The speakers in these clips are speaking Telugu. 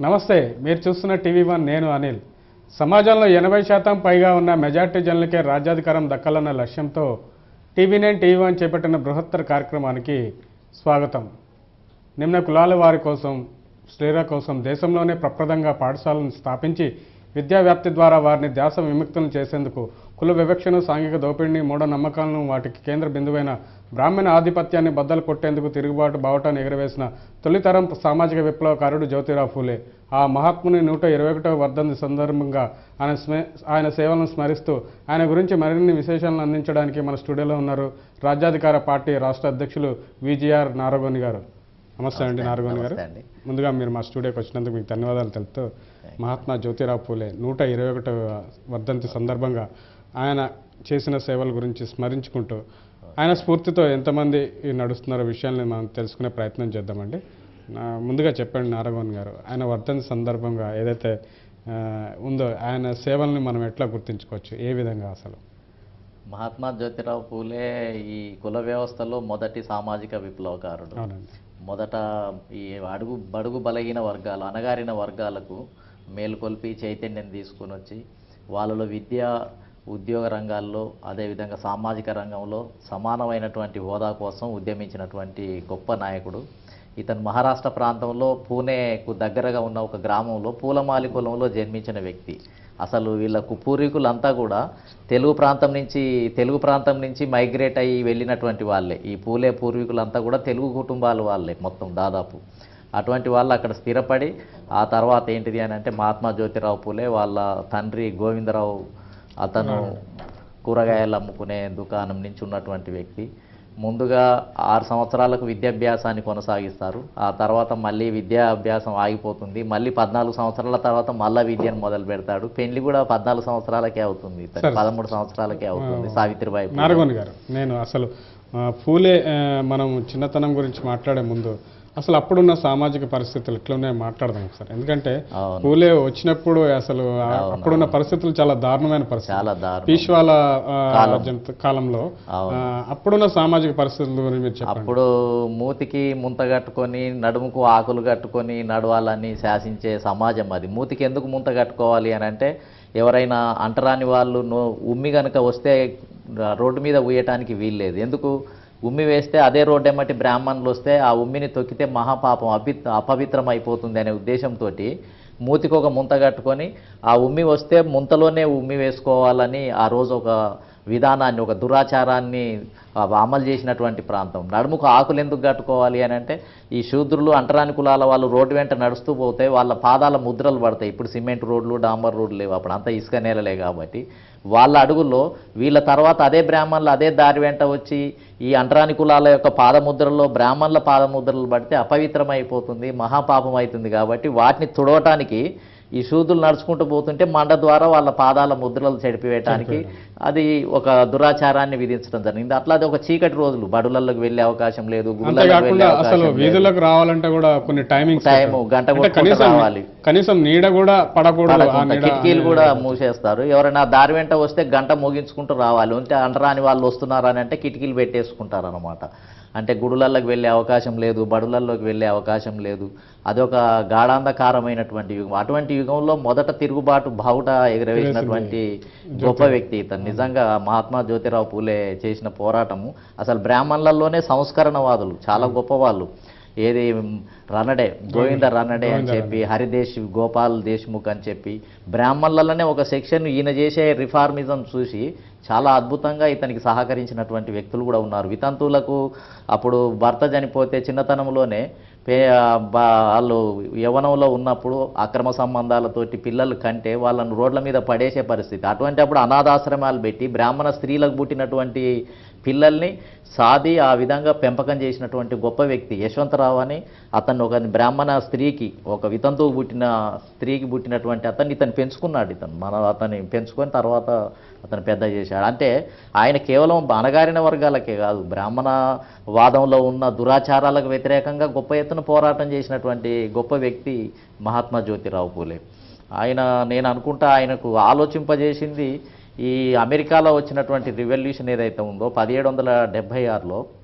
నమస్తే మీరు చూస్తున్న టీవీ వన్ నేను అనిల్ సమాజంలో ఎనభై శాతం పైగా ఉన్న మెజార్టీ జనులకే రాజ్యాధికారం దక్కాలన్న లక్ష్యంతో టీవీ నైన్ టీవీ వన్ చేపట్టిన బృహత్తర కార్యక్రమానికి స్వాగతం నిమ్న కులాల వారి కోసం స్త్రీల కోసం దేశంలోనే ప్రప్రదంగా పాఠశాలను స్థాపించి విద్యా వ్యాప్తి ద్వారా వారిని ధ్యాస విముక్తులను చేసేందుకు కుల వివక్షను సాంఘిక దోపిడిని మూఢనమ్మకాలను వాటికి కేంద్ర బిందువైన బ్రాహ్మణ ఆధిపత్యాన్ని బద్దలు కొట్టేందుకు తిరుగుబాటు బావటాన్ని ఎగరవేసిన తొలితరం సామాజిక విప్లవకారుడు జ్యోతిరావు ఫూలే ఆ మహాత్ముని నూట ఇరవై ఒకటవ వర్ధంతి సందర్భంగా ఆయన స్మ ఆయన సేవలను స్మరిస్తూ ఆయన గురించి మరిన్ని విశేషాలను అందించడానికి మన స్టూడియోలో ఉన్నారు రాజ్యాధికార పార్టీ రాష్ట్ర అధ్యక్షులు విజిఆర్ నారగోని గారు నమస్తే అండి నారగోని గారు నమస్తే అండి. ముందుగా మీరు మా స్టూడియోకి వచ్చినందుకు మీకు ధన్యవాదాలు తెలుపుతూ మహాత్మా జ్యోతిరావు పూలే నూట ఇరవై ఒకటవ వర్ధంతి సందర్భంగా ఆయన చేసిన సేవల గురించి స్మరించుకుంటూ ఆయన స్ఫూర్తితో ఎంతమంది ఈ నడుస్తున్నారో విషయాన్ని మనం తెలుసుకునే ప్రయత్నం చేద్దామండి నా- ముందుగా చెప్పండి నారగోన్ గారు ఆయన వర్ధంతి సందర్భంగా ఏదైతే ఆ, ఉందో ఆయన సేవల్ని మనం ఎట్లా గుర్తించుకోవచ్చు ఏ విధంగా అసలు మహాత్మా జ్యోతిరావు పూలే ఈ కుల వ్యవస్థలో మొదటి సామాజిక విప్లవకారుడు అవునండి మొదట ఈ అడుగు బడుగు బలహీన వర్గాలు అణగారిన వర్గాలకు మేలుకొల్పి చైతన్యం తీసుకుని వచ్చి వాళ్ళలో విద్య ఉద్యోగ రంగాల్లో అదేవిధంగా సామాజిక రంగంలో సమానమైనటువంటి హోదా కోసం ఉద్యమించినటువంటి గొప్ప నాయకుడు ఇతను మహారాష్ట్ర ప్రాంతంలో పూణేకు దగ్గరగా ఉన్న ఒక గ్రామంలో పూలమాలి కులంలో జన్మించిన వ్యక్తి అసలు వీళ్ళకు పూర్వీకులంతా కూడా తెలుగు ప్రాంతం నుంచి తెలుగు ప్రాంతం నుంచి మైగ్రేట్ అయ్యి వెళ్ళినటువంటి వాళ్ళే ఈ పూలే పూర్వీకులంతా కూడా తెలుగు కుటుంబాల వాళ్ళే మొత్తం దాదాపు అటువంటి వాళ్ళు అక్కడ స్థిరపడి ఆ తర్వాత ఏంటిది అని అంటే మహాత్మా జ్యోతిరావు పూలే వాళ్ళ తండ్రి గోవిందరావు అతను కూరగాయలు అమ్ముకునే దుకాణం నుంచి ఉన్నటువంటి వ్యక్తి ముందుగా ఆరు సంవత్సరాలకు విద్యాభ్యాసాన్ని కొనసాగిస్తారు ఆ తర్వాత మళ్ళీ విద్యాభ్యాసం ఆగిపోతుంది మళ్ళీ పద్నాలుగు సంవత్సరాల తర్వాత మళ్ళీ విద్యను మొదలు పెడతాడు పెళ్లి కూడా పద్నాలుగు సంవత్సరాలకే అవుతుంది ఇతనికి. సరే. పదమూడు సంవత్సరాలకే అవుతుంది సావిత్రిబాయి పూలే. నారగోని గారు నేను అసలు ఆ, పూలే ఆ, మనం చిన్నతనం గురించి మాట్లాడే ముందు అసలు అప్పుడున్న సామాజిక పరిస్థితులు ఎట్లున్నాయో మాట్లాడదాం ఒకసారి ఎందుకంటే అవును పూలే వచ్చినప్పుడు అసలు ఆ అప్పుడున్న పరిస్థితులు చాలా దారుణమైన పరిస్థితి చాలా దారుణం పీష్వాల ఆ, జంతు- కాలంలో అవును. ఆ, అప్పుడున్న సామాజిక పరిస్థితుల గురించి మీరు చెప్పండి అప్పుడు మూతికి ముంత కట్టుకొని నడుముకు ఆకులు కట్టుకొని నడవాలని శాసించే సమాజం అది మూతికి ఎందుకు ముంత కట్టుకోవాలి అని అంటే ఎవరైనా అంటరాని వాళ్ళు నో- ఉమ్మి కనుక వస్తే రోడ్డు మీద ఉయ్యటానికి వీల్లేదు ఎందుకు ఉమ్మి వేస్తే అదే రోడ్డు ఎమ్మటి బ్రాహ్మణులు వస్తే ఆ ఉమ్మిని తొక్కితే మహాపాపం అపి అపవిత్రం అయిపోతుంది అనే ఉద్దేశంతో మూతికి ఒక ముంత కట్టుకొని ఆ ఉమ్మి వస్తే ముంతలోనే ఉమ్మి వేసుకోవాలని ఆ రోజు ఒక విధానాన్ని ఒక దురాచారాన్ని ఆ, అమలు చేసినటువంటి ప్రాంతం నడుముకు ఆకులు ఎందుకు కట్టుకోవాలి అని అంటే ఈ శూద్రులు అంటరాని కులాల వాళ్ళు రోడ్డు వెంట నడుస్తూ పోతే వాళ్ళ పాదాల ముద్రలు పడతాయి ఇప్పుడు సిమెంట్ రోడ్లు డాంబర్ రోడ్లు లేవు అప్పుడు అంతా ఇసుక నేలలే కాబట్టి వాళ్ళ అడుగుల్లో వీళ్ళ తర్వాత అదే బ్రాహ్మణులు అదే దారి వెంట వచ్చి ఈ అంటరాని కులాల యొక్క పాదముద్రల్లో బ్రాహ్మణుల పాదముద్రలు పడితే అపవిత్రమైపోతుంది మహాపాపం అవుతుంది కాబట్టి వాటిని తుడవటానికి ఈ శూద్రులు నడుచుకుంటూ పోతుంటే మండ ద్వారా వాళ్ళ పాదాల ముద్రలు చెడిపివేయటానికి అది ఒక దురాచారాన్ని విధించడం జరిగింది అట్లా అది ఒక చీకటి రోజులు బడులలోకి వెళ్ళే అవకాశం లేదు గుళ్ళలోకి వెళ్ళే అంతేకాకుండా అసలు అవకాశం లేదు వీధులకు రావాలంటే కూడా కొన్ని టైమింగ్స్ టైం గంట అంటే కొట్టుకుంటూ కనీసం రావాలి కనీసం నీడ కూడా పడకూడదు ఆ పడకుండా నీడ కిటికీలు కూడా మూసేస్తారు ఎవరైనా దారి వెంట వస్తే గంట ముగించుకుంటూ రావాలి ఉంటే అంటరాని వాళ్ళు వస్తున్నారు అని అంటే కిటికీలు పెట్టేసుకుంటారు అనమాట అంటే గుడులలోకి వెళ్ళే అవకాశం లేదు బడులల్లోకి వెళ్ళే అవకాశం లేదు అదొక గాఢాంధకారమైనటువంటి యుగం అటువంటి యుగంలో మొదట తిరుగుబాటు బావుట ఎగురవేసినటువంటి గొప్ప వ్యక్తి ఇతను నిజంగా మహాత్మా జ్యోతిరావు పూలే చేసిన పోరాటము అసలు బ్రాహ్మణులలోనే సంస్కరణవాదులు చాలా గొప్పవాళ్ళు ఏది రనడే గోవింద రనడే అని చెప్పి హరిదేశ్ గోపాల్ దేశ్ముఖ్ అని చెప్పి బ్రాహ్మణులలోనే ఒక సెక్షన్ ఈయన చేసే రిఫార్మిజం చూసి చాలా అద్భుతంగా ఇతనికి సహకరించినటువంటి వ్యక్తులు కూడా ఉన్నారు వితంతువులకు అప్పుడు భర్త చనిపోతే చిన్నతనంలోనే పే బా- వాళ్ళు యవనంలో ఉన్నప్పుడు అక్రమ సంబంధాలతోటి పిల్లలు కంటే వాళ్ళను రోడ్ల మీద పడేసే పరిస్థితి అటువంటి అప్పుడు అనాథాశ్రమాలు పెట్టి బ్రాహ్మణ స్త్రీలకు పుట్టినటువంటి పిల్లల్ని సాది ఆ విధంగా పెంపకం చేసినటువంటి గొప్ప వ్యక్తి యశ్వంతరావు అని అతను ఒక బ్రాహ్మణ స్త్రీకి ఒక వితంతువు పుట్టిన స్త్రీకి పుట్టినటువంటి అతన్ని ఇతను పెంచుకున్నాడు ఇతను మన అతన్ని పెంచుకొని తర్వాత అతను పెద్ద చేశాడు అంటే ఆయన కేవలం అణగారిన వర్గాలకే కాదు బ్రాహ్మణ వాదంలో ఉన్న దురాచారాలకు వ్యతిరేకంగా గొప్ప ఎత్తున పోరాటం చేసినటువంటి గొప్ప వ్యక్తి మహాత్మా జ్యోతిరావు పూలే ఆయన నేను అనుకుంటా ఆయనకు ఆలోచింపజేసింది ఈ అమెరికాలో వచ్చినటువంటి రివల్యూషన్ ఏదైతే ఉందో పదిహేడు వందల డెబ్భై ఆరులో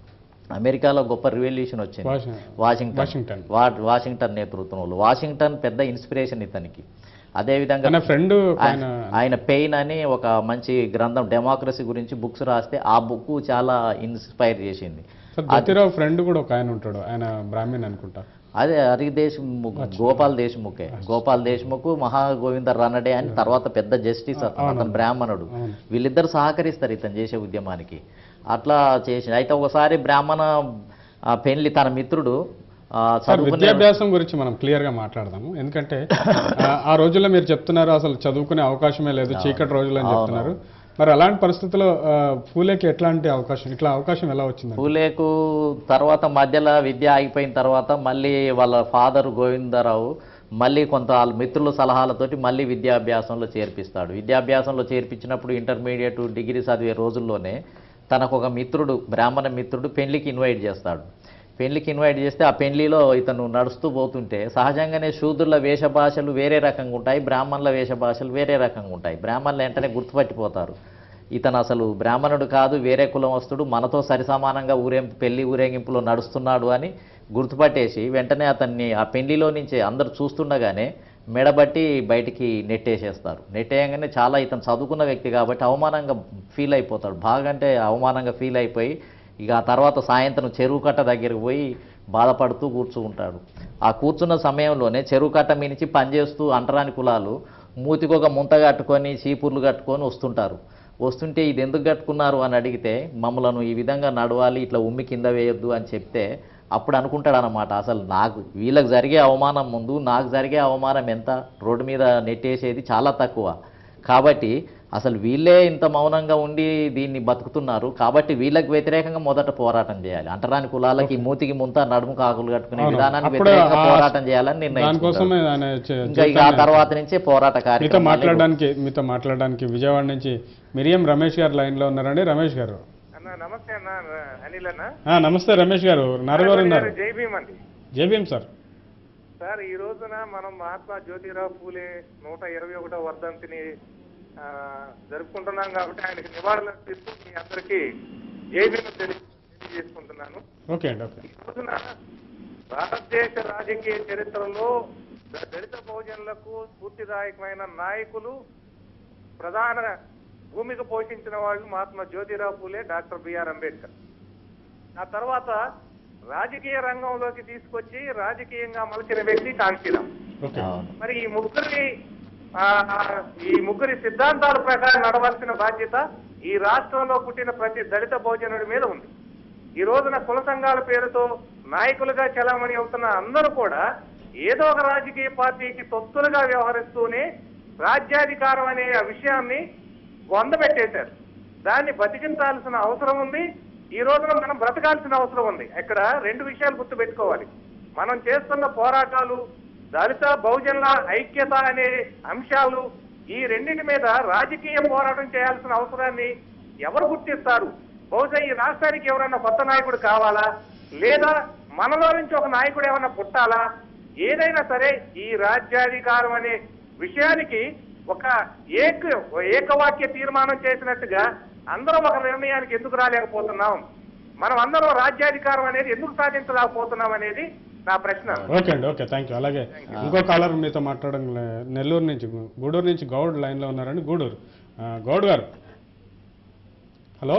అమెరికాలో గొప్ప రివల్యూషన్ వచ్చింది వాషి- వాషింగ్టన్ వాషింగ్టన్ వా- వాషింగ్టన్ నేతృత్వంలో వాషింగ్టన్ పెద్ద ఇన్స్పిరేషన్ ఇతనికి అదేవిధంగా తన ఫ్రెండ్ ఆయన ఆయన పెయిన్ అని ఒక మంచి గ్రంథం డెమోక్రసీ గురించి బుక్స్ రాస్తే ఆ బుక్ చాలా ఇన్స్పైర్ చేసింది సార్ జ్యోతిరావు ఫ్రెండ్ కూడా ఒక ఆయన ఉంటాడు ఆయన బ్రాహ్మణ్ అనుకుంటా అదే హరి దేశ్ముఖ్ గోపాల్ దేశ్ముఖే గోపాల్ దేశ్ముఖ్ మహాగోవింద రనడే అని తర్వాత పెద్ద జస్టిస్ అతను అతను బ్రాహ్మణుడు అవును. వీళ్ళిద్దరు సహకరిస్తారు ఇతను చేసే ఉద్యమానికి అట్లా చేసి అయితే ఒకసారి బ్రాహ్మణ ఆ, పెళ్లి తన మిత్రుడు ఆ, సార్ చదువుకునే విద్యాభ్యాసం గురించి మనం క్లియర్ గా మాట్లాడదాము ఎందుకంటే ఆ, ఆ రోజుల్లో మీరు చెప్తున్నారు అసలు చదువుకునే అవకాశమే లేదు చీకటి రోజులు అని చెప్తున్నారు మరి అలాంటి పరిస్థితుల్లో ఆ, పూలేకి ఎట్లాంటి అవకాశం ఇట్లా అవకాశం ఎలా వచ్చింది పూలేకు తర్వాత మధ్యలో విద్య ఆగిపోయిన తర్వాత మళ్ళీ వాళ్ళ ఫాదర్ గోవిందరావు మళ్ళీ కొంత వాళ్ళ మిత్రుల సలహాలతోటి మళ్ళీ విద్యాభ్యాసంలో చేర్పిస్తాడు విద్యాభ్యాసంలో చేర్పించినప్పుడు ఇంటర్మీడియట్ డిగ్రీ చదివే రోజుల్లోనే తనకు ఒక మిత్రుడు బ్రాహ్మణ మిత్రుడు పెళ్లికి ఇన్వైట్ చేస్తాడు పెళ్లికి ఇన్వైట్ చేస్తే ఆ పెళ్లిలో ఇతను నడుస్తూ పోతుంటే సహజంగానే శూద్రుల వేషభాషలు వేరే రకంగా ఉంటాయి బ్రాహ్మణుల వేషభాషలు వేరే రకంగా ఉంటాయి బ్రాహ్మణులు వెంటనే గుర్తుపట్టిపోతారు ఇతను అసలు బ్రాహ్మణుడు కాదు వేరే కులమస్తుడు మనతో సరిసమానంగా ఊరేంపు పెళ్లి ఊరేగింపులో నడుస్తున్నాడు అని గుర్తుపట్టేసి వెంటనే అతన్ని ఆ పెళ్లిలో నుంచి అందరు చూస్తుండగానే మెడబట్టి బయటికి నెట్టేసేస్తారు నెట్టేయగానే చాలా ఇతను చదువుకున్న వ్యక్తి కాబట్టి అవమానంగా ఫీల్ అయిపోతాడు బాగా అంటే అవమానంగా ఫీల్ అయిపోయి ఇక ఆ తర్వాత సాయంత్రం చెరువు కట్ట దగ్గరికి పోయి బాధపడుతూ కూర్చుంటాడు ఆ కూర్చున్న సమయంలోనే చెరువు కట్ట మించి పనిచేస్తూ అంటరాని కులాలు మూతికొక ముంత కట్టుకొని చీపుర్లు కట్టుకొని వస్తుంటారు వస్తుంటే ఇది ఎందుకు కట్టుకున్నారు అని అడిగితే మమ్మలను ఈ విధంగా నడవాలి ఇట్లా ఉమ్మి కింద వేయొద్దు అని చెప్తే అప్పుడు అనుకుంటాడు అనమాట అసలు నాకు వీళ్ళకి జరిగే అవమానం ముందు నాకు జరిగే అవమానం ఎంత రోడ్డు మీద నెట్టేసేది చాలా తక్కువ కాబట్టి అసలు వీళ్ళే ఇంత మౌనంగా ఉండి దీన్ని బతుకుతున్నారు కాబట్టి వీళ్ళకి వ్యతిరేకంగా మొదట పోరాటం చేయాలి అంటరాని కులాలకి మూతికి ముంత నడుము కాకులు కట్టుకునే అవును. విధానానికి అప్పుడు వ్యతిరేకంగా ఆ- పోరాటం చేయాలని నిర్ణయించుకుంటారు దానికోసమే ఆయన చే- ఇంకా ఇక ఆ తర్వాత నుంచే పోరాట మీతో కార్యక్రమం మాట్లాడడానికి మీతో మాట్లాడడానికి విజయవాడ నుంచి మిరియం రమేష్ గారు లైన్ లో ఉన్నారండి రమేష్ గారు అన్న నమస్తే అన్న అనిల్ అన్న ఆ, నమస్తే రమేష్ గారు నరగారు ఉన్నారు జై భీమ్ అండి జేబీఎం సార్ సార్ ఈ రోజున మనం మహాత్మా జ్యోతిరావు పూలే నూట ఇరవై ఒకటో వర్ధంతిని ఆ, జరుపుకుంటున్నాం కాబట్టి ఆయనకి నివాళులు అర్పిస్తూ మీ అందరికీ జై భీమ్ తెలి- తెలియజేసుకుంటున్నాను ఓకే అండి ఓకే ఈ రోజున భారతదేశ రాజకీయ చరిత్రలో ద- దళిత బహుజనులకు స్ఫూర్తిదాయకమైన నాయకులు ప్రధాన భూమిక పోషించిన వాళ్ళు మహాత్మా జ్యోతిరావు పూలే డాక్టర్ బిఆర్ అంబేద్కర్ ఆ తర్వాత రాజకీయ రంగంలోకి తీసుకొచ్చి రాజకీయంగా మలిచిన వ్యక్తి కాంక్షీరామ్ ఓకే అవును మరి ఈ ముగ్గురి ఆ, ఈ ముగ్గురి సిద్ధాంతాల ప్రకారం నడవాల్సిన బాధ్యత ఈ రాష్ట్రంలో పుట్టిన ప్రతి దళిత భోజనుడి మీద ఉంది ఈ రోజున కుల సంఘాల పేరుతో నాయకులుగా చలామణి అవుతున్న అందరూ కూడా ఏదో ఒక రాజకీయ పార్టీకి తొత్తులుగా వ్యవహరిస్తూనే రాజ్యాధికారం అనే ఆ విషయాన్ని వందబెట్టేశారు దాన్ని బతికించాల్సిన అవసరం ఉంది ఈ రోజున మనం బ్రతకాల్సిన అవసరం ఉంది ఇక్కడ రెండు విషయాలు గుర్తుపెట్టుకోవాలి మనం చేస్తున్న పోరాటాలు దళిత బహుజనుల ఐక్యత అనే అంశాలు ఈ రెండింటి మీద రాజకీయ పోరాటం చేయాల్సిన అవసరాన్ని ఎవరు గుర్తిస్తారు బహుశా ఈ రాష్ట్రానికి ఎవరైనా కొత్త నాయకుడు కావాలా లేదా మనలో నుంచి ఒక నాయకుడు ఏమైనా పుట్టాలా ఏదైనా సరే ఈ రాజ్యాధికారం అనే విషయానికి ఒక ఏక ఏకవాక్య తీర్మానం చేసినట్టుగా అందరం ఒక నిర్ణయానికి ఎందుకు రాలేకపోతున్నాం మనం అందరం రాజ్యాధికారం అనేది ఎందుకు సాధించలేకపోతున్నాం అనేది నా ప్రశ్న ఓకే అండి ఓకే థ్యాంక్ యూ అలాగే ఇంకో కాలర్ మీతో మాట్లాడడం లే- నెల్లూరు నుంచి గు- గూడూరు నుంచి గౌడ్ లైన్లో ఉన్నారండి గూడూరు ఆ, గౌడ్ గారు హలో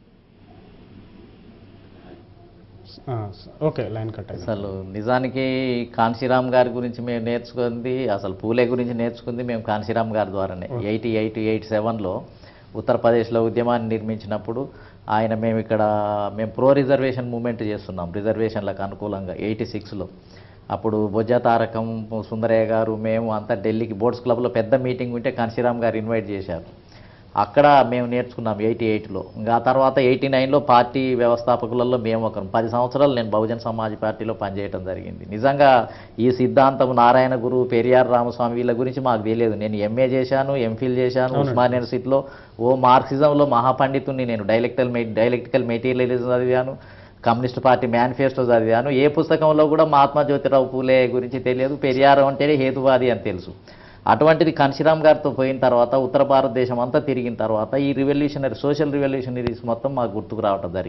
ఆ, స- ఓకే లైన్ కట్ అయింది అసలు నిజానికి కాన్శీరామ్ గారి గురించి మేము నేర్చుకుంది అసలు పూలే గురించి నేర్చుకుంది మేము కాన్శీరామ్ గారి ద్వారానే ఎయిటీ ఎయిట్ ఎయిట్ సెవెన్లో ఉత్తరప్రదేశ్లో ఉద్యమాన్ని నిర్మించినప్పుడు ఆయన మేము ఇక్కడ మేము ప్రో రిజర్వేషన్ మూమెంట్ చేస్తున్నాం రిజర్వేషన్లకు అనుకూలంగా ఎయిటీ సిక్స్లో అప్పుడు బొజ్జ తారకం సుందరయ్య గారు మేము అంతా ఢిల్లీకి బోర్డ్స్ క్లబ్లో పెద్ద మీటింగ్ ఉంటే కాన్శీరామ్ గారు ఇన్వైట్ చేశారు అక్కడ మేము నేర్చుకున్నాం ఎయిటీ ఎయిట్లో ఇంకా ఆ తర్వాత ఎయిటీ నైన్లో పార్టీ వ్యవస్థాపకులలో మేము ఒకరు పది సంవత్సరాలు నేను బహుజన్ సమాజ్ పార్టీలో పనిచేయడం జరిగింది నిజంగా ఈ సిద్ధాంతం నారాయణ గురు పెరియార్ రామస్వామి వీళ్ళ గురించి మాకు తెలియదు నేను ఎంఏ చేశాను ఎంఫిల్ చేశాను ఉస్మాన్ యూనివర్సిటీలో ఓ మార్క్సిజంలో మహాపండితుని నేను డైలెక్టల్ మె డైలెక్టికల్ మెటీరియలిజం చదివాను కమ్యూనిస్ట్ పార్టీ మేనిఫెస్టో చదివాను ఏ పుస్తకంలో కూడా మహాత్మా జ్యోతిరావు పూలే గురించి తెలియదు పెరియార్ అంటేనే హేతువాది అని తెలుసు అటువంటిది కన్షిరామ్ గారితో పోయిన తర్వాత ఉత్తర భారతదేశం అంతా తిరిగిన తర్వాత ఈ రివల్యూషనరీ సోషల్ రివల్యూషనరీస్ మొత్తం మాకు గుర్తుకు రావటం జరిగింది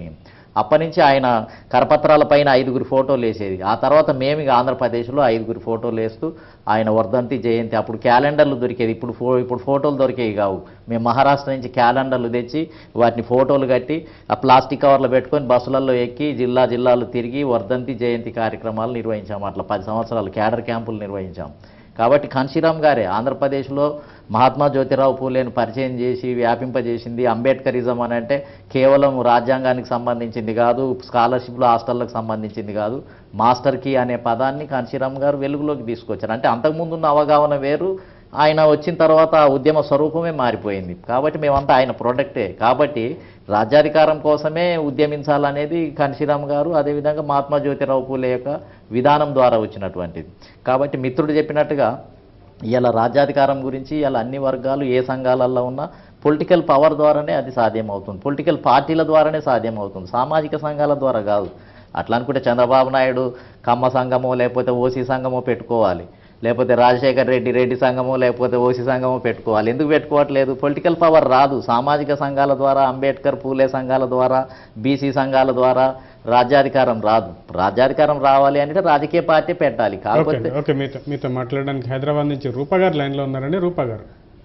అప్పటి నుంచి ఆయన కరపత్రాల పైన ఐదుగురి ఫోటోలు వేసేది ఆ తర్వాత మేము ఇక ఆంధ్రప్రదేశ్లో ఐదుగురి ఫోటోలు వేస్తూ ఆయన వర్ధంతి జయంతి అప్పుడు క్యాలెండర్లు దొరికేది ఇప్పుడు ఫో ఇప్పుడు ఫోటోలు దొరికేవి కావు మేము మహారాష్ట్ర నుంచి క్యాలెండర్లు తెచ్చి వాటిని ఫోటోలు కట్టి ఆ ప్లాస్టిక్ కవర్లు పెట్టుకొని బస్సులలో ఎక్కి జిల్లా జిల్లాలు తిరిగి వర్ధంతి జయంతి కార్యక్రమాలు నిర్వహించాము అట్లా పది సంవత్సరాలు క్యాడర్ క్యాంపులు నిర్వహించాం కాబట్టి కాన్షీరామ్ గారే ఆంధ్రప్రదేశ్లో మహాత్మా జ్యోతిరావు పూలేను పరిచయం చేసి వ్యాపింపజేసింది అంబేద్కరిజం అని అంటే కేవలం రాజ్యాంగానికి సంబంధించింది కాదు స్కాలర్షిప్లు హాస్టళ్ళకు సంబంధించింది కాదు మాస్టర్ కీ అనే పదాన్ని కాన్షీరామ్ గారు వెలుగులోకి తీసుకొచ్చారు అంటే అంతకుముందు ఉన్న అవగాహన వేరు ఆయన వచ్చిన తర్వాత ఆ ఉద్యమ స్వరూపమే మారిపోయింది కాబట్టి మేమంతా ఆయన ప్రొడక్టే కాబట్టి రాజ్యాధికారం కోసమే ఉద్యమించాలనేది కాన్షీరామ్ గారు అదేవిధంగా మహాత్మా జ్యోతిరావు పూలే యొక్క విధానం ద్వారా వచ్చినటువంటిది కాబట్టి మిత్రుడు చెప్పినట్టుగా ఇలా రాజ్యాధికారం గురించి ఇలా అన్ని వర్గాలు ఏ సంఘాలలో ఉన్నా పొలిటికల్ పవర్ ద్వారానే అది సాధ్యమవుతుంది పొలిటికల్ పార్టీల ద్వారానే సాధ్యమవుతుంది సామాజిక సంఘాల ద్వారా కాదు అట్లా అనుకుంటే చంద్రబాబు నాయుడు కమ్మ సంఘమో లేకపోతే ఓసీ సంఘమో పెట్టుకోవాలి లేకపోతే రాజశేఖర్ రెడ్డి రెడ్డి సంఘమో లేకపోతే ఓసీ సంఘమో పెట్టుకోవాలి ఎందుకు పెట్టుకోవట్లేదు పొలిటికల్ పవర్ రాదు సామాజిక సంఘాల ద్వారా అంబేద్కర్ పూలే సంఘాల ద్వారా బీసీ సంఘాల ద్వారా రాజ్యాధికారం రాదు రాజ్యాధికారం రావాలి అంటే రాజకీయ పార్టీ పెట్టాలి ఓకే కాకపోతే అండి ఓకే మీతో మీతో మాట్లాడడానికి హైదరాబాద్ నుంచి రూపా గారు లైన్లో ఉన్నారండి రూపా గారు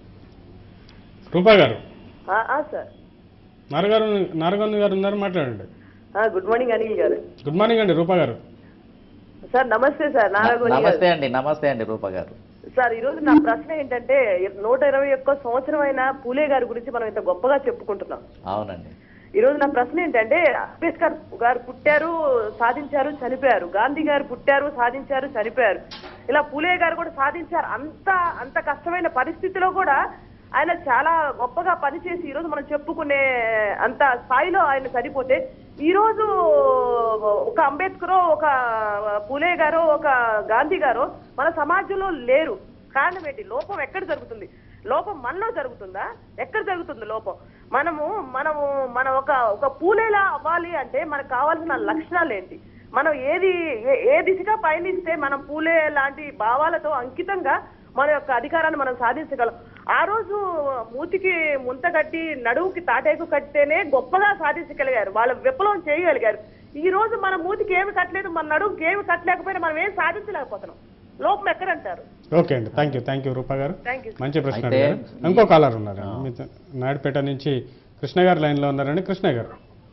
రూపా గారు ఆ, ఆ, సార్ నారగారు నారగొంద గారు ఉన్నారు మాట్లాడండి ఆ, గుడ్ మార్నింగ్ అనిల్ గారు గుడ్ మార్నింగ్ అండి రూపా గారు సార్ నమస్తే సార్ నారాయణ నమస్తే గారు అండి నమస్తే అండి రూప గారు సార్ ఈ రోజు నా ప్రశ్న ఏంటంటే నూట ఇరవై ఒక్క సంవత్సరం అయిన పూలే గారి గురించి మనం ఇంత గొప్పగా చెప్పుకుంటున్నాం అవునండి ఈ రోజు నా ప్రశ్న ఏంటంటే అంబేద్కర్ గారు పుట్టారు సాధించారు చనిపోయారు గాంధీ గారు పుట్టారు సాధించారు చనిపోయారు ఇలా పూలే గారు కూడా సాధించారు అంత అంత కష్టమైన పరిస్థితిలో కూడా ఆయన చాలా గొప్పగా పనిచేసి ఈ రోజు మనం చెప్పుకునే అంత స్థాయిలో ఆయన సరిపోతే ఈ రోజు ఒక అంబేద్కర్ ఒక పూలే గారు ఒక గాంధీ గారు మన సమాజంలో లేరు కారణం ఏంటి లోపం ఎక్కడ జరుగుతుంది లోపం మనలో జరుగుతుందా ఎక్కడ జరుగుతుంది లోపం మనము మనము మన ఒక ఒక పూలేలా అవ్వాలి అంటే మనకు కావాల్సిన లక్షణాలు ఏంటి మనం ఏది ఏ- ఏ దిశగా పయనిస్తే మనం పూలే లాంటి భావాలతో అంకితంగా మన యొక్క అధికారాన్ని మనం సాధించగలం ఆ రోజు మూతికి ముంత కట్టి నడువుకి తాటేకు కట్టితేనే గొప్పగా సాధించగలిగారు వాళ్ళ విప్లవం చేయగలిగారు ఈ రోజు మన మూతికి ఏమి కట్టలేదు మన నడువుకి ఏమి కట్టలేకపోయినా మనం ఏం సాధించలేకపోతున్నాం లోపం ఎక్కడంటారు ఓకే అండి thank you thank you Rupa garu thank you మంచి ప్రశ్న అయితే అడిగారు ఇంకో కాలర్ ఉన్నారండి మీతో నాయుడుపేట నుంచి కృష్ణ గారు లైన్లో ఉన్నారండి కృష్ణ గారు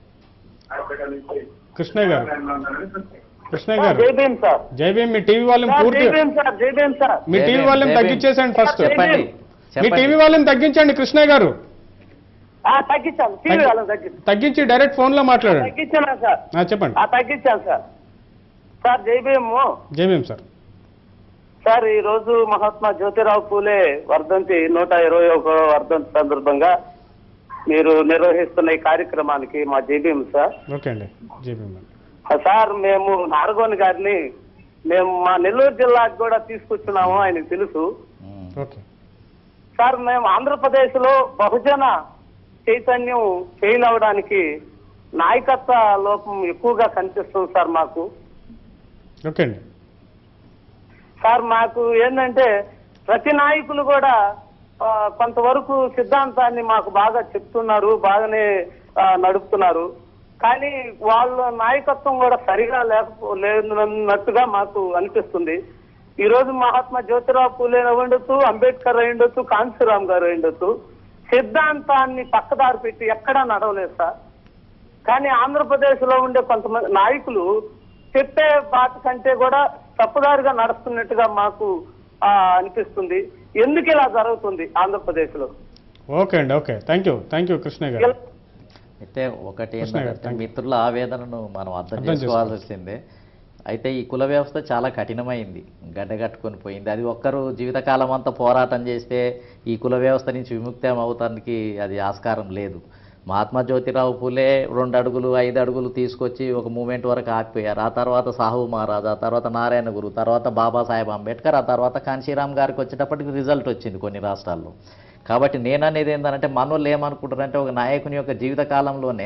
కృష్ణ గారు కృష్ణ గారు జై భీమ్ సార్ జై భీమ్ మీ టీవీ వాళ్ళని సార్, జై పూర్తి భీమ్ సార్ జై భీమ్ సార్ మీ జై టీవీ భీమ్, వాళ్ళని జై భీమ్. తగ్గించేసండి ఫస్ట్ చెప్పండి మీ చెప్పండి టీవీ వాళ్ళని తగ్గించండి కృష్ణ గారు ఆ, తగ్గించాను టీవీ వాళ్ళని తగ్గించాను తగ్గించి డైరెక్ట్ ఫోన్ లో మాట్లాడండి తగ్గించాను సార్ ఆ, చెప్పండి ఆ తగ్గించాను సార్ సార్ జై భీమ్ జై భీమ్ సార్ సార్ ఈ రోజు మహాత్మా జ్యోతిరావు పూలే వర్ధంతి నూట ఇరవై ఒక వర్ధంతి సందర్భంగా మీరు నిర్వహిస్తున్న ఈ కార్యక్రమానికి మా జై భీమ్ సార్ ఓకే అండి జై భీమ్ అండి ఆ, సార్ మేము నారగోని గారిని మేము మా నెల్లూరు జిల్లాకు కూడా తీసుకొచ్చున్నాము ఆయనకు తెలుసు ఉమ్. ఓకే సార్ మేము ఆంధ్రప్రదేశ్ లో బహుజన చైతన్యం ఫెయిల్ అవడానికి నాయకత్వ లోపం ఎక్కువగా కనిపిస్తుంది సార్ మాకు ఓకే అండి సార్ మాకు ఏంటంటే ప్రతి నాయకులు కూడా ఆ, కొంతవరకు సిద్ధాంతాన్ని మాకు బాగా చెప్తున్నారు బాగానే ఆ, నడుపుతున్నారు కానీ వాళ్ళ నాయకత్వం కూడా సరిగా లేకపో లేనట్టుగా మాకు అనిపిస్తుంది ఈ రోజు మహాత్మా జ్యోతిరావు పూలే ఉండొచ్చు అంబేద్కర్ అయి ఉండొచ్చు కాంశీరామ్ గారు అయి ఉండొచ్చు సిద్ధాంతాన్ని పక్కదారి పెట్టి ఎక్కడా నడవలేదు సార్ కానీ ఆంధ్రప్రదేశ్ లో ఉండే కొంతమంది నాయకులు చెప్పే బాట కంటే కూడా తప్పుదారిగా నడుస్తున్నట్టుగా మాకు ఆ, అనిపిస్తుంది ఎందుకు ఇలా జరుగుతుంది ఆంధ్రప్రదేశ్ లో ఓకే అండి okay thank you thank you Krishna garu అయితే ఒకటి కృష్ణ గారు, ఏంటంటే thank you. మిత్రుల ఆవేదనను మనం అర్థం అర్థం చేసుకోవాల్సి వచ్చింది అయితే ఈ కుల వ్యవస్థ చాలా కఠినమైంది గడ్డగట్టుకొని పోయింది అది ఒక్కరు జీవితకాలం అంతా పోరాటం చేస్తే ఈ కుల వ్యవస్థ నుంచి విముక్తం అవటానికి అది ఆస్కారం లేదు మహాత్మా జ్యోతిరావు పూలే రెండు అడుగులు ఐదు అడుగులు తీసుకొచ్చి ఒక మూమెంట్ వరకు ఆగిపోయారు ఆ తర్వాత సాహు మహారాజ్ ఆ తర్వాత నారాయణ గురు తర్వాత బాబాసాహెబ్ అంబేద్కర్ ఆ తర్వాత కాంశీరామ్ గారికి వచ్చేటప్పటికి రిజల్ట్ వచ్చింది కొన్ని రాష్ట్రాల్లో కాబట్టి నేను అనేది ఏంటంటే మనోళ్ళు ఏమనుకుంటారంటే ఒక నాయకుని యొక్క జీవిత కాలంలోనే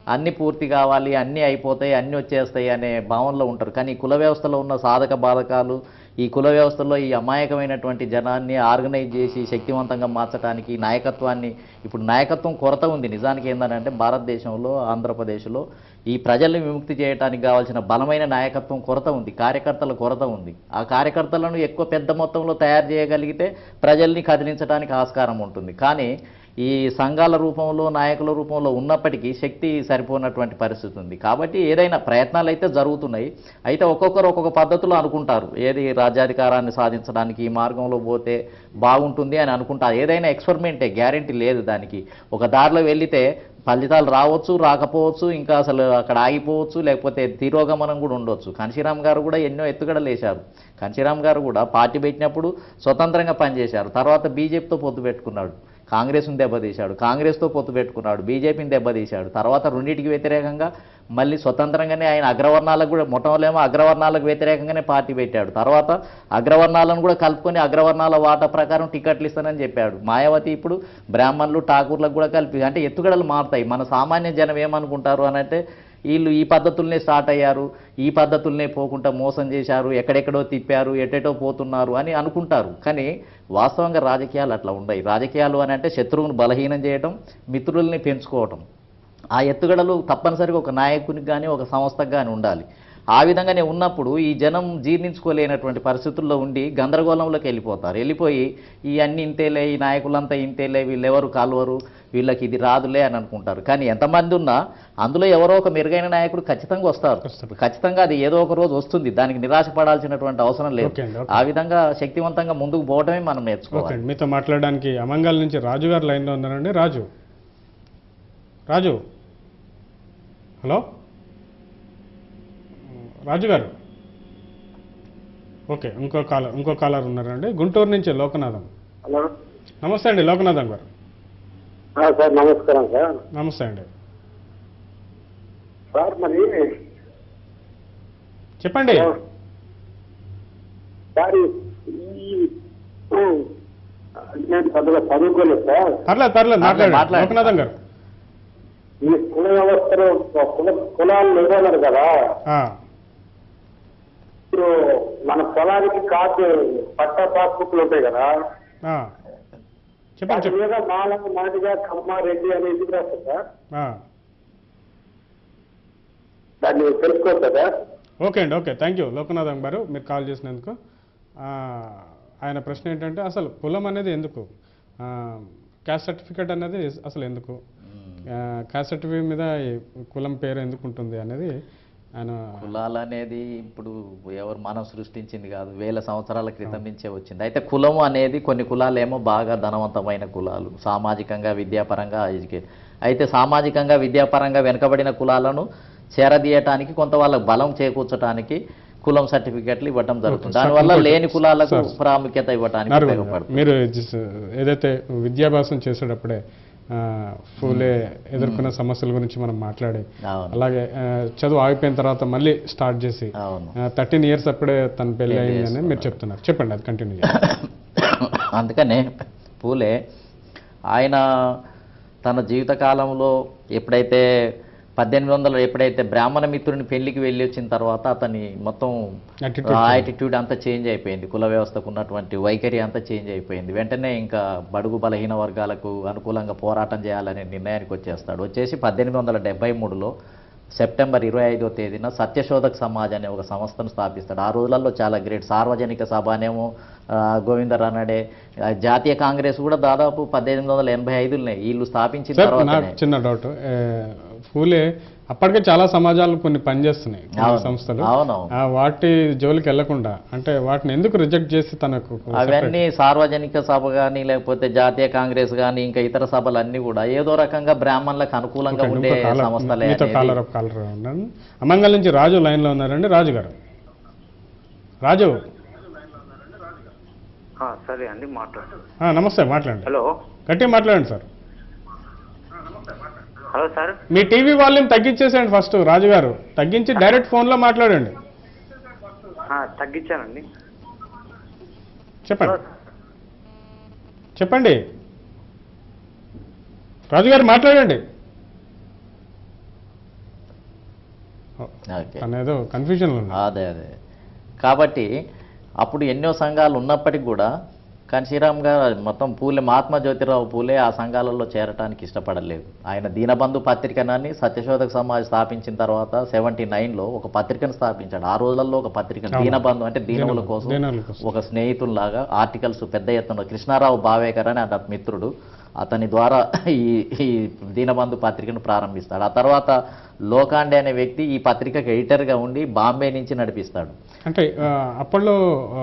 అన్ని పూర్తి కావాలి అన్నీ అయిపోతాయి అన్నీ వచ్చేస్తాయి అనే భావనలో ఉంటారు కానీ ఈ కుల వ్యవస్థలో ఉన్న సాధక బాధకాలు ఈ కుల వ్యవస్థలో ఈ అమాయకమైనటువంటి జనాన్ని ఆర్గనైజ్ చేసి శక్తివంతంగా మార్చడానికి ఈ నాయకత్వాన్ని ఇప్పుడు నాయకత్వం కొరత ఉంది నిజానికి ఏంటంటే భారతదేశంలో ఆంధ్రప్రదేశ్లో ఈ ప్రజల్ని విముక్తి చేయడానికి కావాల్సిన బలమైన నాయకత్వం కొరత ఉంది కార్యకర్తల కొరత ఉంది ఆ కార్యకర్తలను ఎక్కువ పెద్ద మొత్తంలో తయారు చేయగలిగితే ప్రజల్ని కదిలించడానికి ఆస్కారం ఉంటుంది కానీ ఈ సంఘాల రూపంలో నాయకుల రూపంలో ఉన్నప్పటికీ శక్తి సరిపోనటువంటి పరిస్థితి ఉంది కాబట్టి ఏదైనా ప్రయత్నాలు అయితే జరుగుతున్నాయి అయితే ఒక్కొక్కరు ఒక్కొక్క పద్ధతిలో అనుకుంటారు ఏది రాజ్యాధికారాన్ని సాధించడానికి ఈ మార్గంలో పోతే బాగుంటుంది అని అనుకుంటారు ఏదైనా ఎక్స్పెరిమెంటే గ్యారంటీ లేదు దానికి ఒక దారిలో వెళితే ఫలితాలు రావచ్చు రాకపోవచ్చు ఇంకా అసలు అక్కడ ఆగిపోవచ్చు లేకపోతే తిరోగమనం కూడా ఉండొచ్చు కాంశీరామ్ గారు కూడా ఎన్నో ఎత్తుగడలు వేశారు కాంశీరామ్ గారు కూడా పార్టీ పెట్టినప్పుడు స్వతంత్రంగా పనిచేశారు తర్వాత బీజేపీతో పొత్తు పెట్టుకున్నాడు కాంగ్రెస్ను దెబ్బతీశాడు కాంగ్రెస్తో పొత్తు పెట్టుకున్నాడు బీజేపీని దెబ్బతీశాడు తర్వాత రెండింటికి వ్యతిరేకంగా మళ్ళీ స్వతంత్రంగానే ఆయన అగ్రవర్ణాలకు కూడా మొట్టమొదలేమో అగ్రవర్ణాలకు వ్యతిరేకంగానే పార్టీ పెట్టాడు తర్వాత అగ్రవర్ణాలను కూడా కలుపుకొని అగ్రవర్ణాల వాటా ప్రకారం టికెట్లు ఇస్తానని చెప్పాడు మాయావతి ఇప్పుడు బ్రాహ్మణులు ఠాకూర్లకు కూడా కలిపి అంటే ఎత్తుగడలు మారుతాయి మన సామాన్య జనం ఏమనుకుంటారు అని అంటే వీళ్ళు ఈ పద్ధతుల్నే స్టార్ట్ అయ్యారు ఈ పద్ధతుల్నే పోకుండా మోసం చేశారు ఎక్కడెక్కడో తిప్పారు ఎటెటో పోతున్నారు అని అనుకుంటారు కానీ వాస్తవంగా రాజకీయాలు అట్లా ఉండయి రాజకీయాలు అని అంటే శత్రువును బలహీనం చేయడం మిత్రుల్ని పెంచుకోవటం ఆ ఎత్తుగడలు తప్పనిసరిగా ఒక నాయకునికి కానీ ఒక సంస్థకు కానీ ఉండాలి ఆ విధంగానే ఉన్నప్పుడు ఈ జనం జీర్ణించుకోలేనటువంటి పరిస్థితుల్లో ఉండి గందరగోళంలోకి వెళ్ళిపోతారు వెళ్ళిపోయి ఈ అన్ని ఇంతేలే ఈ నాయకులంతా ఇంతేలే వీళ్ళెవరు కాలువరు వీళ్ళకి ఇది రాదులే అని అనుకుంటారు కానీ ఎంతమంది ఉన్నా అందులో ఎవరో ఒక మెరుగైన నాయకుడు ఖచ్చితంగా వస్తారు వస్తారు. ఖచ్చితంగా అది ఏదో ఒక రోజు వస్తుంది దానికి నిరాశపడాల్సినటువంటి అవసరం లేదు ఓకే అండి, ఓకే. ఆ విధంగా శక్తివంతంగా ముందుకు పోవడమే మనం ఓకే నేర్చుకోవాలి అండి మీతో మాట్లాడడానికి అమంగల్ నుంచి రాజు గారు లైన్లో ఉన్నారండి రాజు రాజు హలో రాజు గారు ఓకే ఇంకో కాలర్ ఇంకో కాలర్ ఉన్నారండి గుంటూరు నుంచి లోకనాథం హలో నమస్తే అండి లోకనాథం గారు సార్ నమస్కారం సార్ నమస్తే అండి సార్ మరి చెప్పండి సార్ ఈ నేను చదువు చదువుకోలేదు సార్ పర్లేదు పర్లేదు మాట్లాడండి మాట్లాడండి. లోకనాథం గారు ఈ కుల వ్యవస్థలో కుల కులాలు నిబంధనలు కదా ఆ, ఇప్పుడు మన పొలానికి కాదు పట్ట పాస్బుక్లు ఉంటాయి కదా ఆ. చెప్పండి దాని చెప్పండి మీద మాలకు నాటిగా కమ్మారెడ్డి అని ఎందుకు రాస్తారు సార్ ఆ. దాన్ని తెలుసుకోవచ్చు కదా ఓకే అండి ఓకే థ్యాంక్ యూ లోకనాథం గారు మీరు కాల్ చేసినందుకు ఆ, ఆయన ప్రశ్న ఏంటంటే అసలు కులం అనేది ఎందుకు క్యాస్ట్ సర్టిఫికేట్ అనేది అసలు ఎందుకు క్యాస్ట్ సర్టిఫికేట్ మీద ఈ కులం పేరు ఎందుకు ఉంటుంది అనేది ఆయన కులాలు అనేది ఇప్పుడు ఎవరు మనం సృష్టించింది కాదు వేల సంవత్సరాల క్రితం నుంచే వచ్చింది అయితే కులము అనేది కొన్ని కులాలు ఏమో బాగా ధనవంతమైన కులాలు సామాజికంగా విద్యాపరంగా ఎడ్యుకేట్ అయితే సామాజికంగా విద్యాపరంగా వెనుకబడిన కులాలను చేరదీయటానికి కొంత వాళ్ళకి బలం చేకూర్చడానికి కులం సర్టిఫికెట్లు ఇవ్వటం జరుగుతుంది దానివల్ల ఇంకోటి- లేని కులాలకు సార్. ప్రాముఖ్యత ఇవ్వడానికి నారు ఉపయోగపడుతుంది మీరు జిస్- ఏదైతే విద్యాభ్యాసం చేసేటప్పుడే ఆ, ఫూలే ఎదుర్కొన్న సమస్యల గురించి మనం మాట్లాడి అవును అలాగే ఆ, చదువు ఆగిపోయిన తర్వాత మళ్ళీ స్టార్ట్ చేసి అవును థర్టీన్ ఇయర్స్ అప్పుడే తన పెళ్ళి పెళ్లి అయిందని మీరు చెప్తున్నారు చెప్పండి అది కంటిన్యూ అందుకనే పూలే ఆయన తన జీవితకాలంలో ఎప్పుడైతే పద్దెనిమిది వందలు ఎప్పుడైతే బ్రాహ్మణ మిత్రుని పెళ్లికి వెళ్ళి వచ్చిన తర్వాత అతని మొత్తం Attitude యాటిట్యూడ్ అంతా చేంజ్ అయిపోయింది కుల వ్యవస్థకు ఉన్నటువంటి వైఖరి అంతా చేంజ్ అయిపోయింది వెంటనే ఇంకా బడుగు బలహీన వర్గాలకు అనుకూలంగా పోరాటం చేయాలనే నిర్ణయానికి వచ్చేస్తాడు వచ్చేసి పద్దెనిమిది వందల డెబ్బై మూడులో సెప్టెంబర్ ఇరవై ఐదో తేదీన సత్యశోధక్ సమాజ్ అనే ఒక సంస్థను స్థాపిస్తాడు ఆ రోజులలో చాలా గ్రేట్ సార్వజనిక సభ అనేమో ఆ, గోవింద రానడే ఆ, జాతీయ కాంగ్రెస్ కూడా దాదాపు పద్దెనిమిది వందల ఎనభై ఐదులోనే వీళ్ళు స్థాపించిన సార్ నాకు తర్వాతనే చిన్న డౌట్ ఫూలే అప్పటికే చాలా సమాజాలు కొన్ని పనిచేస్తున్నాయి కొన్ని అవును, సంస్థలు అవునవును. ఆ, వాటి జోలికి వెళ్లకుండా అంటే వాటిని ఎందుకు రిజెక్ట్ చేసి తనకు అవన్నీ సార్వజనిక సభ కానీ లేకపోతే జాతీయ కాంగ్రెస్ కానీ ఇంకా ఇతర సభలు అన్ని కూడా ఏదో రకంగా బ్రాహ్మణులకు అనుకూలంగా ఉండే సంస్థలే మీతో అనేది కాలర్ ఆఫ్ కాలర్ ఉన్నాను అమంగల్ నుంచి రాజు లైన్ లో ఉన్నారండి రాజు గారు రాజు ఆ, సరే అండి మాట్లాడు ఆ, నమస్తే మాట్లాడండి హలో గట్టిగా మాట్లాడండి సార్ హలో సార్ మీ టీవీ వాల్యూమ్ తగ్గించేసేయండి ఫస్ట్ రాజు గారు తగ్గించి డైరెక్ట్ ఫోన్లో మాట్లాడండి ఆ, తగ్గించానండి చెప్పండి చెప్పండి రాజు గారు మాట్లాడండి ఓకే అనేదో కన్ఫ్యూజన్లో ఉన్నా అదే అదే కాబట్టి అప్పుడు ఎన్నో సంఘాలు ఉన్నప్పటికీ కూడా కానీ శ్రీరామ్ గారు మొత్తం పూలే మహాత్మా జ్యోతిరావు పూలే ఆ సంఘాలలో చేరటానికి ఇష్టపడలేదు ఆయన దీనబంధు పత్రికనని సత్యశోధక సమాజ్ స్థాపించిన తర్వాత సెవెంటీ నైన్లో ఒక పత్రికను స్థాపించాడు ఆ రోజులలో ఒక పత్రిక దీనబంధు అంటే దీనముల కోసం దీనముల కోసం. ఒక స్నేహితుల్లాగా ఆర్టికల్స్ పెద్ద ఎత్తున కృష్ణారావు భావేకర్ అని అతని మిత్రుడు అతని ద్వారా ఈ ఈ దీనబంధు పత్రికను ప్రారంభిస్తాడు ఆ తర్వాత లోకాండే అనే వ్యక్తి ఈ పత్రికకు ఎడిటర్గా ఉండి బాంబే నుంచి నడిపిస్తాడు అంటే ఆ, అప్పట్లో ఆ,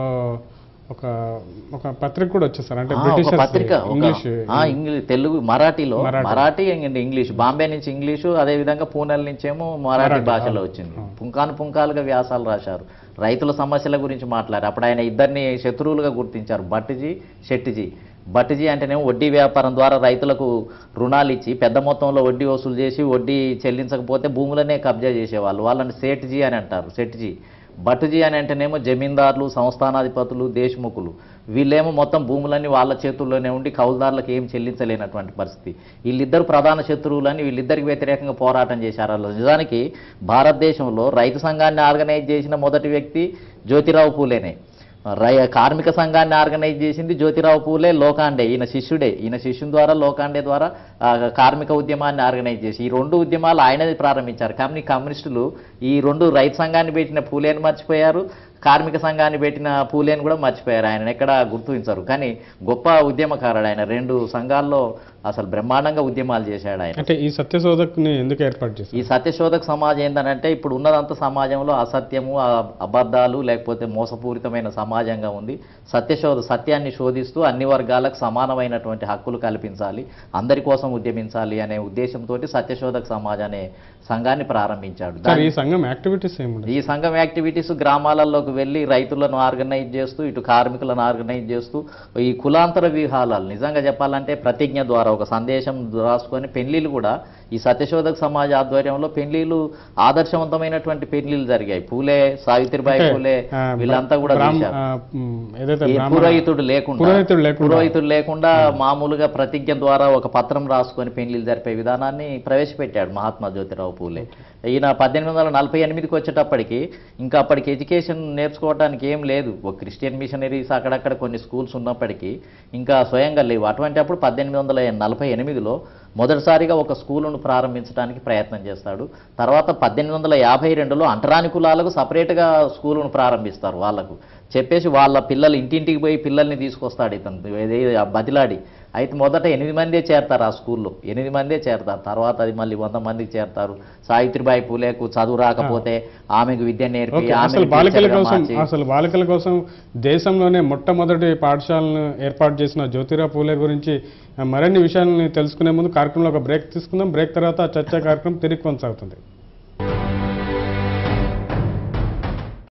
ఒక ఒక పత్రిక కూడా వచ్చేసారు అంటే ఆ, ఒక బ్రిటిష్ పత్రిక ఒక- ఇంగ్లీష్ ఆ, ఇంగ్లీష్ తెలుగు మరాఠీలో మరాఠీ. మరాఠీ అండ్ ఇంగ్లీష్ బాంబే నుంచి ఇంగ్లీషు అదే విధంగా పూణెల నుంచేమో మరాఠీ మరాఠీ, భాషలో అవును. వచ్చింది పుంకాను పుంకాలుగా వ్యాసాలు రాశారు రైతుల సమస్యల గురించి మాట్లాడారు అప్పుడు ఆయన ఇద్దరిని శత్రువులుగా గుర్తించారు భట్టిజీ శెట్టిజీ భట్టిజీ అంటేనేమో వడ్డీ వ్యాపారం ద్వారా రైతులకు రుణాలు ఇచ్చి పెద్ద మొత్తంలో వడ్డీ వసూలు చేసి వడ్డీ చెల్లించకపోతే భూములనే కబ్జా చేసేవాళ్ళు వాళ్ళని సేట్జీ అని అంటారు సెట్జీ భట్టుజీ అని అంటేనేమో జమీందారులు సంస్థానాధిపతులు దేశముఖులు వీళ్ళేమో మొత్తం భూములన్నీ వాళ్ళ చేతుల్లోనే ఉండి కౌలుదారులకు ఏం చెల్లించలేనటువంటి పరిస్థితి వీళ్ళిద్దరు ప్రధాన శత్రువులని వీళ్ళిద్దరికి వ్యతిరేకంగా పోరాటం చేశారు అలా నిజానికి భారతదేశంలో రైతు సంఘాన్ని ఆర్గనైజ్ చేసిన మొదటి వ్యక్తి జ్యోతిరావు పూలేనే రై కార్మిక సంఘాన్ని ఆర్గనైజ్ చేసింది జ్యోతిరావు పూలే లోకాండే ఈయన శిష్యుడే ఈయన శిష్యుని ద్వారా లోకాండే ద్వారా ఆ, కార్మిక ఉద్యమాన్ని ఆర్గనైజ్ చేసి ఈ రెండు ఉద్యమాలు ఆయనది ప్రారంభించారు కానీ కమ్యూనిస్టులు ఈ రెండు రైతు సంఘాన్ని పెట్టిన పూలేని మర్చిపోయారు కార్మిక సంఘాన్ని పెట్టిన పూలేని కూడా మర్చిపోయారు ఆయన ఎక్కడ గుర్తించరు కానీ గొప్ప ఉద్యమకారుడు ఆయన రెండు సంఘాల్లో అసలు బ్రహ్మాండంగా ఉద్యమాలు చేశాడు ఆయన అంటే ఈ సత్యశోధక్ని ఎందుకు ఏర్పాటు చేశారు ఈ సత్యశోధక సమాజం ఏంటంటే ఇప్పుడు ఉన్నదంతా సమాజంలో అసత్యము ఆ అబద్ధాలు లేకపోతే మోసపూరితమైన సమాజంగా ఉంది సత్యశోధ సత్యాన్ని శోధిస్తూ అన్ని వర్గాలకు సమానమైనటువంటి హక్కులు కల్పించాలి అందరి కోసం ఉద్యమించాలి అనే ఉద్దేశంతో సత్యశోధక సమాజ్ అనే సంఘాన్ని ప్రారంభించాడు సార్ దాని- ఈ సంఘం యాక్టివిటీస్ ఏముండదు ఈ సంఘం యాక్టివిటీస్ గ్రామాలలోకి వెళ్ళి రైతులను ఆర్గనైజ్ చేస్తూ ఇటు కార్మికులను ఆర్గనైజ్ చేస్తూ ఈ కులాంతర విహాలాలు నిజంగా చెప్పాలంటే ప్రతిజ్ఞ ద్వారా ఒక సందేశం రాసుకొని పెళ్లిళ్ళు కూడా ఈ సత్యశోధక సమాజ ఆధ్వర్యంలో పెళ్లిళ్ళు ఆదర్శవంతమైనటువంటి పెళ్లిళ్ళు జరిగాయి పూలే సావిత్రిబాయి అంటే, పూలే ఆ, వీళ్ళంతా కూడా బ్రాహ్మ- చేశారు ఆ, మ్, ఏదైతే ఈ బ్రాహ్మణ- పురోహితుడు లేకుండా పురోహితుడు లేకుండా పురోహితుడు లేకుండా మామూలుగా ప్రతిజ్ఞ ద్వారా ఒక పత్రం రాసుకొని పెళ్లిళ్ళు జరిపే విధానాన్ని ప్రవేశపెట్టాడు మహాత్మా జ్యోతిరావు పూలే ఈయన పద్దెనిమిది వందల నలభై ఎనిమిదికి వచ్చేటప్పటికి ఇంకా అప్పటికి ఎడ్యుకేషన్ నేర్చుకోవడానికి ఏం లేదు ఒక క్రిస్టియన్ మిషనరీస్ అక్కడక్కడ కొన్ని స్కూల్స్ ఉన్నప్పటికీ ఇంకా స్వయంగా లేవు అటువంటి అప్పుడు పద్దెనిమిది వందల నలభై ఎనిమిదిలో మొదటిసారిగా ఒక స్కూలును ప్రారంభించడానికి ప్రయత్నం చేస్తాడు తర్వాత పద్దెనిమిది వందల యాభై రెండులో అంటరాని కులాలకు సపరేట్గా స్కూలును ప్రారంభిస్తారు వాళ్ళకు చెప్పేసి వాళ్ళ పిల్లలు ఇంటింటికి పోయి పిల్లల్ని తీసుకొస్తాడు ఇతను ఏది ఆ బతిలాడి అయితే మొదట ఎనిమిది మందే చేరతారు ఆ స్కూల్లో ఎనిమిది మందే చేరతారు తర్వాత అది మళ్ళీ వంద మందికి చేరతారు సావిత్రిబాయి పూలేకు చదువు రాకపోతే ఆమెకు విద్య నేర్పి ఓకే ఆమెకు అసలు బాలికల టీచర్గా కోసం మార్చి- అసలు బాలికల కోసం దేశంలోనే మొట్టమొదటి పాఠశాలను ఏర్పాటు చేసిన జ్యోతిరావు పూలే గురించి ఆ, మరిన్ని విషయాలని తెలుసుకునే ముందు కార్యక్రమంలో ఒక బ్రేక్ తీసుకుందాం బ్రేక్ తర్వాత చర్చా కార్యక్రమం తిరిగి కొనసాగుతుంది